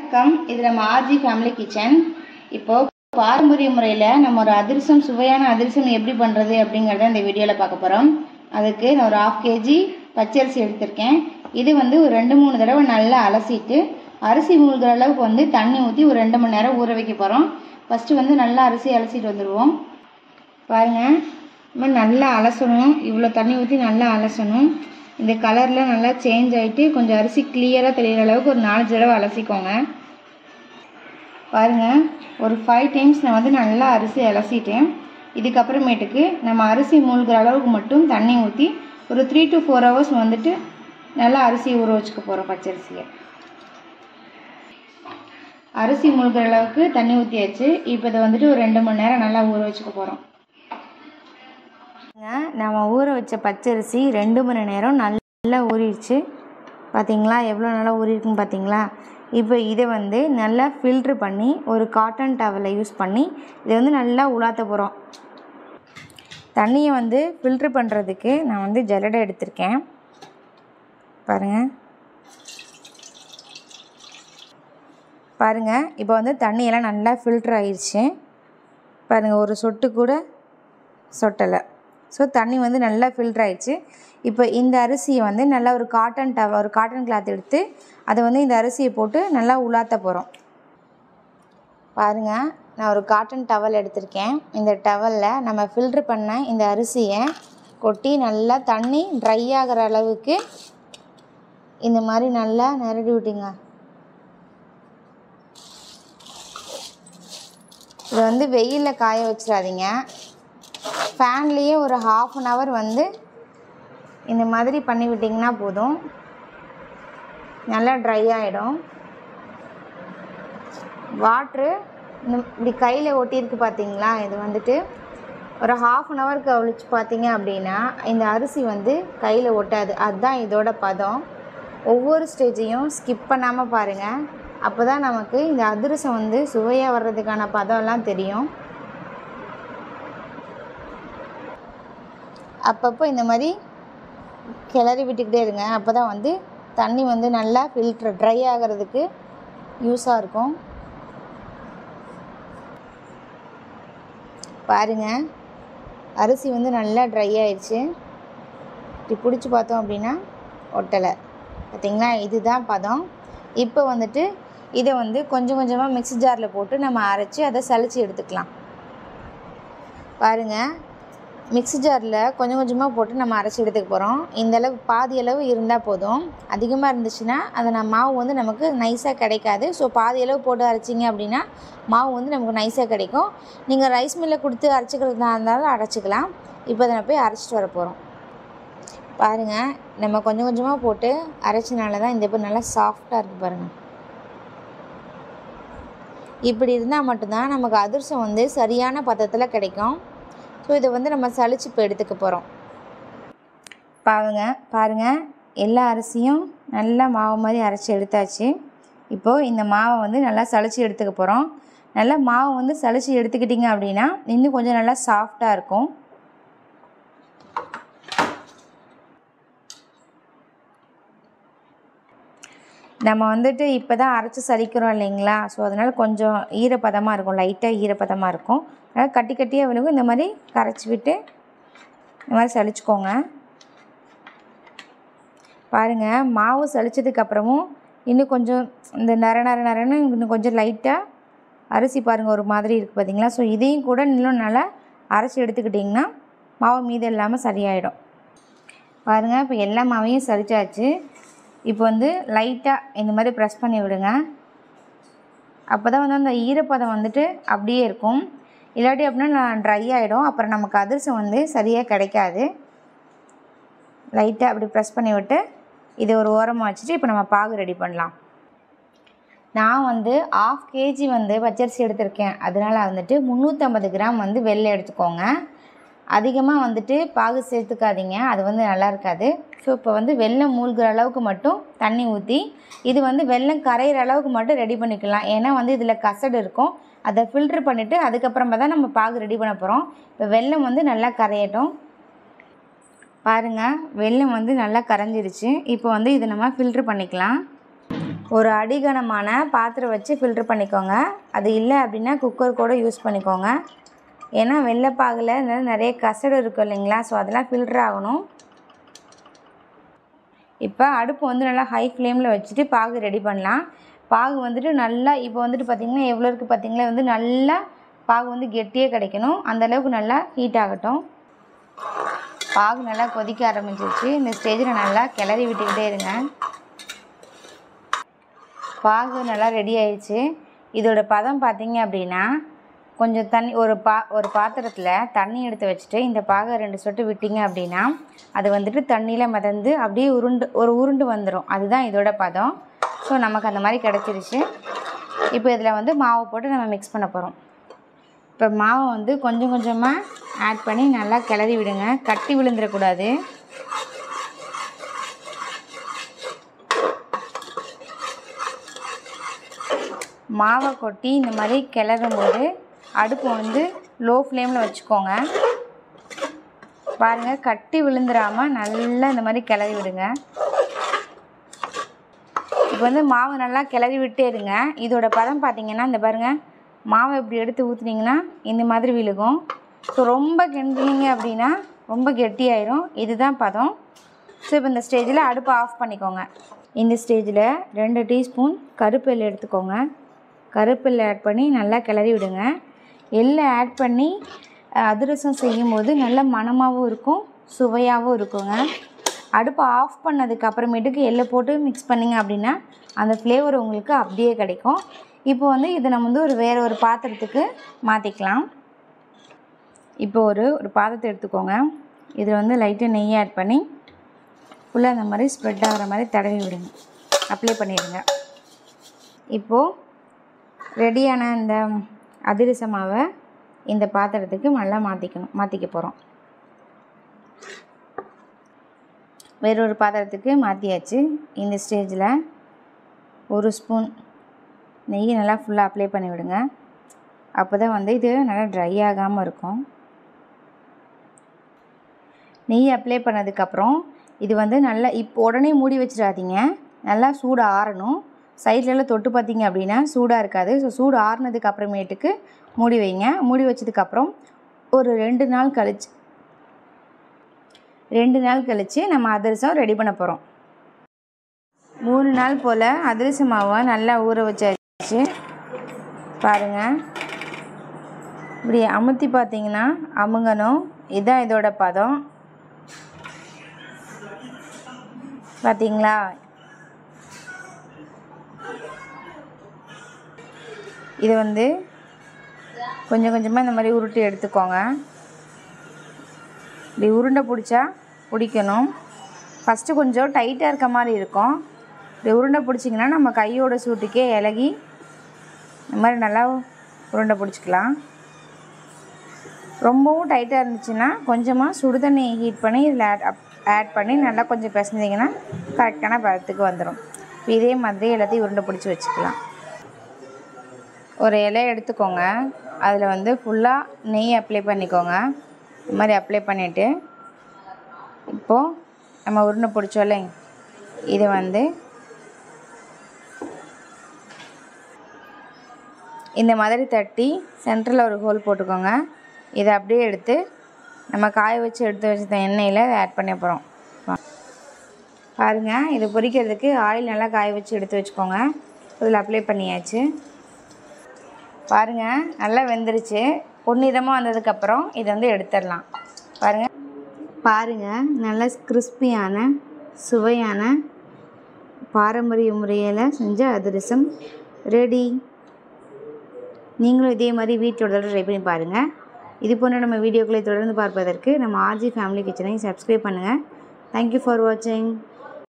வணக்கம் இது நம்ம ஆர்ஜி ஃபேமிலி கிச்சன் இப்போ பாரம்பரிய முறையில் நம்ம ஒரு அதிரசம் சுவையான அதிரசம் எப்படி பண்ணுறது அப்படிங்கிறத இந்த வீடியோவில் பார்க்க போகிறோம் அதுக்கு நான் ஒரு ஆஃப் கேஜி பச்சரிசி எடுத்திருக்கேன் இது வந்து ஒரு ரெண்டு மூணு தடவை நல்லா அலசிட்டு அரிசி மூழ்கிற அளவுக்கு வந்து தண்ணி ஊற்றி ஒரு ரெண்டு மணி நேரம் ஊற வைக்க போகிறோம் ஃபஸ்ட்டு வந்து நல்லா அரிசி அலசிட்டு வந்துடுவோம் பாருங்க இந்த மாதிரி நல்லா அலசணும் இவ்வளோ தண்ணி ஊற்றி நல்லா அலசணும் இந்த கலரில் நல்லா சேஞ்ச் ஆகிட்டு கொஞ்சம் அரிசி கிளியராக தெரியிற அளவுக்கு ஒரு நாலஞ்சு தடவை அலசிக்கோங்க பாருங்க ஒரு ஃபைவ் டைம்ஸ் நான் வந்து நல்லா அரிசி அலசிட்டேன் இதுக்கப்புறமேட்டுக்கு நம்ம அரிசி மூழ்கிற அளவுக்கு மட்டும் தண்ணி ஊற்றி ஒரு த்ரீ டு ஃபோர் ஹவர்ஸ் வந்துட்டு நல்லா அரிசி ஊற வச்சுக்க போகிறோம் பச்சரிசியை அரிசி மூழ்கிற அளவுக்கு தண்ணி ஊற்றியாச்சு இப்போ இதை வந்துட்டு ஒரு ரெண்டு மணி நேரம் நல்லா ஊற வச்சுக்க போகிறோம் நம்ம ஊற வச்ச பச்சரிசி ரெண்டு மணி நேரம் நல்லா ஊறிடுச்சு பார்த்தீங்களா எவ்வளோ நல்லா ஊறிருக்குன்னு பார்த்தீங்களா இப்போ இதை வந்து நல்லா ஃபில்ட்ரு பண்ணி ஒரு காட்டன் டவலை யூஸ் பண்ணி இதை வந்து நல்லா உலாத்த போகிறோம் தண்ணியை வந்து ஃபில்ட்ரு பண்ணுறதுக்கு நான் வந்து ஜல்லடை எடுத்திருக்கேன் பாருங்கள் பாருங்கள் இப்போ வந்து தண்ணியெல்லாம் நல்லா ஃபில்ட்ரு ஆயிடுச்சு பாருங்கள் ஒரு சொட்டு கூட சொட்டலை ஸோ தண்ணி வந்து நல்லா ஃபில்ட்ரு ஆயிடுச்சு இப்போ இந்த அரிசியை வந்து நல்லா ஒரு காட்டன் டவ ஒரு காட்டன் கிளாத் எடுத்து அதை வந்து இந்த அரிசியை போட்டு நல்லா உலாத்த போகிறோம் பாருங்கள் நான் ஒரு காட்டன் டவல் எடுத்திருக்கேன் இந்த டவலில் நம்ம ஃபில்ட்ரு பண்ண இந்த அரிசியை கொட்டி நல்லா தண்ணி ட்ரை ஆகிற அளவுக்கு இந்த மாதிரி நல்லா நிரடி விட்டுங்க இதை வந்து வெயிலில் காய வச்சிடாதீங்க ஃபேன்லேயே ஒரு ஹாஃப் அன் ஹவர் வந்து இந்த மாதிரி பண்ணி விட்டிங்கன்னா போதும் நல்லா ட்ரை ஆகிடும் வாட்ரு இந்த இப்படி கையில் ஒட்டியிருக்கு பார்த்தீங்களா இது வந்துட்டு ஒரு ஹாஃப் அன் ஹவருக்கு அழிச்சு பார்த்தீங்க அப்படின்னா இந்த அரிசி வந்து கையில் ஒட்டாது அதுதான் இதோட பதம் ஒவ்வொரு ஸ்டேஜையும் ஸ்கிப் பண்ணாமல் பாருங்கள் அப்போ தான் நமக்கு இந்த அதிரசம் வந்து சுவையாக வர்றதுக்கான பதம்லாம் தெரியும் அப்பப்போ இந்த மாதிரி கிளறி விட்டுக்கிட்டே இருங்க அப்போ தான் வந்து தண்ணி வந்து நல்லா ஃபில்ட்ரு ட்ரை ஆகிறதுக்கு யூஸாக இருக்கும் பாருங்கள் அரிசி வந்து நல்லா ட்ரை ஆயிடுச்சு இப்படி பிடிச்சி பார்த்தோம் அப்படின்னா ஒட்டலை பார்த்திங்களா இதுதான் பதம் இப்போ வந்துட்டு இதை வந்து கொஞ்சம் கொஞ்சமாக மிக்ஸி ஜாரில் போட்டு நம்ம அரைச்சி அதை சளிச்சு எடுத்துக்கலாம் பாருங்கள் மிக்ஸி ஜாரில் கொஞ்சம் கொஞ்சமாக போட்டு நம்ம அரைச்சி எடுத்துக்க போகிறோம் இந்த அளவு பாதி அளவு இருந்தால் போதும் அதிகமாக இருந்துச்சுன்னா அந்த நான் மாவு வந்து நமக்கு நைஸாக கிடைக்காது ஸோ பாதி அளவு போட்டு அரைச்சிங்க அப்படின்னா மாவு வந்து நமக்கு நைஸாக கிடைக்கும் நீங்கள் ரைஸ் மில்லில் கொடுத்து அரைச்சிக்கிறதா இருந்தாலும் அரைச்சிக்கலாம் இப்போ அதை நான் போய் அரைச்சிட்டு வர போகிறோம் பாருங்கள் நம்ம கொஞ்சம் கொஞ்சமாக போட்டு அரைச்சனால தான் இந்த இப்போ நல்லா சாஃப்டாக இருக்குது பாருங்கள் இப்படி இருந்தால் மட்டும்தான் நமக்கு அதிர்சம் வந்து சரியான பதத்தில் கிடைக்கும் ஸோ இதை வந்து நம்ம சளிச்சு இப்போ எடுத்துக்க போகிறோம் பாருங்க பாருங்கள் எல்லா அரிசியும் நல்லா மாவு மாதிரி அரைச்சி எடுத்தாச்சு இப்போது இந்த மாவை வந்து நல்லா சளிச்சு எடுத்துக்க போகிறோம் நல்லா மாவு வந்து சளிச்சு எடுத்துக்கிட்டிங்க அப்படின்னா இன்னும் கொஞ்சம் நல்லா சாஃப்டாக இருக்கும் நம்ம வந்துட்டு இப்போ தான் அரைச்சி சலிக்கிறோம் இல்லைங்களா ஸோ அதனால் கொஞ்சம் ஈரப்பதமாக இருக்கும் லைட்டாக ஈரப்பதமாக இருக்கும் அதனால் கட்டி கட்டியாக விழுகும் இந்த மாதிரி கரைச்சி விட்டு இந்த மாதிரி சளிச்சுக்கோங்க பாருங்கள் மாவு சளிச்சதுக்கப்புறமும் இன்னும் கொஞ்சம் இந்த நர நர நரன்னு இன்னும் கொஞ்சம் லைட்டாக அரிசி பாருங்கள் ஒரு மாதிரி இருக்குது பார்த்தீங்களா ஸோ இதையும் கூட இன்னும் நல்லா அரைச்சி எடுத்துக்கிட்டிங்கன்னா மாவு மீது இல்லாமல் சரியாயிடும் பாருங்கள் இப்போ எல்லா மாவையும் சளிச்சாச்சு இப்போ வந்து லைட்டாக இந்த மாதிரி ப்ரெஸ் பண்ணி விடுங்க அப்போ தான் வந்து அந்த ஈரப்பதம் வந்துட்டு அப்படியே இருக்கும் இல்லாட்டி அப்படின்னா ட்ரை ஆகிடும் அப்புறம் நமக்கு அதிரசம் வந்து சரியாக கிடைக்காது லைட்டாக அப்படி ப்ரெஸ் பண்ணி விட்டு இதை ஒரு ஓரமாக வச்சுட்டு இப்போ நம்ம பாகு ரெடி பண்ணலாம் நான் வந்து ஆஃப் கேஜி வந்து பச்சரிசி எடுத்திருக்கேன் அதனால் வந்துட்டு முந்நூற்றம்பது கிராம் வந்து வெள்ளை எடுத்துக்கோங்க அதிகமாக வந்துட்டு பாகு சேர்த்துக்காதீங்க அது வந்து நல்லா இருக்காது ஸோ இப்போ வந்து வெள்ளம் மூழ்கிற அளவுக்கு மட்டும் தண்ணி ஊற்றி இது வந்து வெள்ளம் கரையிற அளவுக்கு மட்டும் ரெடி பண்ணிக்கலாம் ஏன்னா வந்து இதில் கசடு இருக்கும் அதை ஃபில்ட்ரு பண்ணிவிட்டு அதுக்கப்புறமா தான் நம்ம பாகு ரெடி பண்ண போகிறோம் இப்போ வெள்ளம் வந்து நல்லா கரையட்டும் பாருங்கள் வெள்ளம் வந்து நல்லா கரைஞ்சிருச்சு இப்போ வந்து இதை நம்ம ஃபில்ட்ரு பண்ணிக்கலாம் ஒரு அடிகனமான பாத்திரம் வச்சு ஃபில்ட்ரு பண்ணிக்கோங்க அது இல்லை அப்படின்னா குக்கர் கூட யூஸ் பண்ணிக்கோங்க ஏன்னா வெள்ளைப்பாகில் நிறைய கசடு இருக்கும் இல்லைங்களா ஸோ அதெல்லாம் ஃபில்ட்ரு ஆகணும் இப்போ அடுப்பு வந்து நல்லா ஹை ஃப்ளேமில் வச்சுட்டு பாகு ரெடி பண்ணலாம் பாகு வந்துட்டு நல்லா இப்போ வந்துட்டு பார்த்திங்கன்னா எவ்வளோ இருக்குது பார்த்திங்களா வந்து நல்லா பாகு வந்து கெட்டியே கிடைக்கணும் அந்தளவுக்கு நல்லா ஹீட் ஆகட்டும் பாகு நல்லா கொதிக்க ஆரம்பிச்சிருச்சு இந்த ஸ்டேஜில் நல்லா கிளறி விட்டுக்கிட்டே இருங்க பாகு நல்லா ரெடி ஆயிடுச்சு இதோட பதம் பார்த்தீங்க அப்படின்னா கொஞ்சம் தண்ணி ஒரு பா ஒரு பாத்திரத்தில் தண்ணி எடுத்து வச்சுட்டு இந்த பாகை ரெண்டு சொட்டு விட்டிங்க அப்படின்னா அது வந்துட்டு தண்ணியில் மிதந்து அப்படியே உருண்டு ஒரு உருண்டு வந்துடும் அதுதான் இதோட பதம் ஸோ நமக்கு அந்த மாதிரி கிடச்சிருச்சு இப்போ இதில் வந்து மாவு போட்டு நம்ம மிக்ஸ் பண்ண போகிறோம் இப்போ மாவை வந்து கொஞ்சம் கொஞ்சமாக ஆட் பண்ணி நல்லா கிளறி விடுங்க கட்டி விழுந்துடக்கூடாது மாவை கொட்டி இந்த மாதிரி கிளறும் போது அடுப்பு வந்து லோ ஃப்ளேமில் வச்சுக்கோங்க பாருங்கள் கட்டி விழுந்துடாமல் நல்லா இந்த மாதிரி கிளறி விடுங்க இப்போ வந்து மாவு நல்லா கிளறி விட்டே இருங்க இதோட பதம் பார்த்தீங்கன்னா இந்த பாருங்கள் மாவை இப்படி எடுத்து ஊற்றுனீங்கன்னா இந்த மாதிரி விழுகும் ஸோ ரொம்ப கிண்டுனீங்க அப்படின்னா ரொம்ப கெட்டியாயிரும் இதுதான் பதம் ஸோ இப்போ இந்த ஸ்டேஜில் அடுப்பை ஆஃப் பண்ணிக்கோங்க இந்த ஸ்டேஜில் ரெண்டு டீஸ்பூன் கருப்பு எள்ளு எடுத்துக்கோங்க கருப்பு எள்ளு ஆட் பண்ணி நல்லா கிளறி விடுங்க எள்ளை ஆட் பண்ணி அஹ், அதிரசம் செய்யும்போது நல்ல மணமாகவும் இருக்கும் சுவையாகவும் இருக்குங்க அடுப்பை ஆஃப் பண்ணதுக்கு அப்புறமேட்டுக்கு எள்ளை போட்டு மிக்ஸ் பண்ணிங்க அப்படின்னா அந்த ஃப்ளேவர் உங்களுக்கு அப்படியே கிடைக்கும் இப்போ வந்து இதை நம்ம வந்து ஒரு வேறு ஒரு பாத்திரத்துக்கு மாற்றிக்கலாம் இப்போ ஒரு ஒரு பாத்திரத்தை எடுத்துக்கோங்க இதில் வந்து லைட்டாக நெய் ஆட் பண்ணி ஃபுல்லாக அந்த மாதிரி ஸ்ப்ரெட் ஆகிற மாதிரி தடவி விடுங்க அப்ளை பண்ணிடுங்க இப்போது ரெடியான இந்த அதிரச மாவை இந்த பாத்திரத்துக்கு நல்லா மாற்றிக்கணும் மாற்றிக்க போகிறோம் வேறொரு பாத்திரத்துக்கு மாற்றியாச்சு இந்த ஸ்டேஜில் ஒரு ஸ்பூன் நெய் நல்லா ஃபுல்லாக அப்ளை பண்ணி விடுங்க அப்போ தான் வந்து இது நல்லா ட்ரை ஆகாமல் இருக்கும் நெய் அப்ளை பண்ணதுக்கப்புறம் இது வந்து நல்லா இப்போ உடனே மூடி வச்சிடாதீங்க நல்லா சூடு ஆறணும் சைட்லலாம் தொட்டு பார்த்தீங்க அப்படின்னா சூடாக இருக்காது ஸோ சூடு ஆறுனதுக்கு அப்புறமேட்டுக்கு மூடி வைங்க மூடி வச்சதுக்கப்புறம் ஒரு ரெண்டு நாள் கழிச்சு ரெண்டு நாள் கழித்து நம்ம அதிரசம் ரெடி பண்ண போகிறோம் மூணு நாள் போல் அதிரச மாவை நல்லா ஊற வச்சாச்சு பாருங்கள் இப்படி அமுத்தி பார்த்தீங்கன்னா அமுங்கணும் இதுதான் இதோட பதம் பார்த்தீங்களா இது வந்து கொஞ்சம் கொஞ்சமாக இந்த மாதிரி உருட்டி எடுத்துக்கோங்க இப்படி உருண்டை பிடிச்சா பிடிக்கணும் ஃபஸ்ட்டு கொஞ்சம் டைட்டாக இருக்க மாதிரி இருக்கும் இப்படி உருண்டை பிடிச்சிங்கன்னா நம்ம கையோட சூட்டுக்கே இலகி இந்த மாதிரி நல்லா உருண்டை பிடிச்சிக்கலாம் ரொம்பவும் டைட்டாக இருந்துச்சுன்னா கொஞ்சமாக சுடு தண்ணி ஹீட் பண்ணி இதில் ஆட் ஆட் பண்ணி நல்லா கொஞ்சம் பிசைஞ்சிங்கன்னா கரெக்டான பதத்துக்கு வந்துடும் இதே மாதிரி எல்லாத்தையும் உருண்டை பிடிச்சி வச்சுக்கலாம் ஒரு இலையை எடுத்துக்கோங்க அதில் வந்து ஃபுல்லாக நெய் அப்ளை பண்ணிக்கோங்க இந்த மாதிரி அப்ளை பண்ணிவிட்டு இப்போது நம்ம உருண்டை பிடிச்சோல்ல இதை வந்து இந்த மாதிரி தட்டி சென்டரில் ஒரு ஹோல் போட்டுக்கோங்க இதை அப்படியே எடுத்து நம்ம காய வச்சு எடுத்து வச்ச எண்ணெயில் இதை ஆட் பண்ண போகிறோம் பாருங்கள் இது பொரிக்கிறதுக்கு ஆயில் நல்லா காய வச்சு எடுத்து வச்சுக்கோங்க இதில் அப்ளை பண்ணியாச்சு பாருங்கள் நல்லா வெந்துருச்சு பொன்னிறமாக வந்ததுக்கப்புறம் இதை வந்து எடுத்துடலாம் பாருங்கள் பாருங்கள் நல்ல கிறிஸ்பியான சுவையான பாரம்பரிய முறையில் செஞ்ச அதிரசம் ரெடி நீங்களும் இதே மாதிரி வீட்டோட ட்ரை பண்ணி பாருங்கள் இது போன்ற நம்ம வீடியோக்களை தொடர்ந்து பார்ப்பதற்கு நம்ம ஆர்ஜி ஃபேமிலி கிச்சனை சப்ஸ்கிரைப் பண்ணுங்கள் தேங்க்யூ ஃபார் வாட்சிங்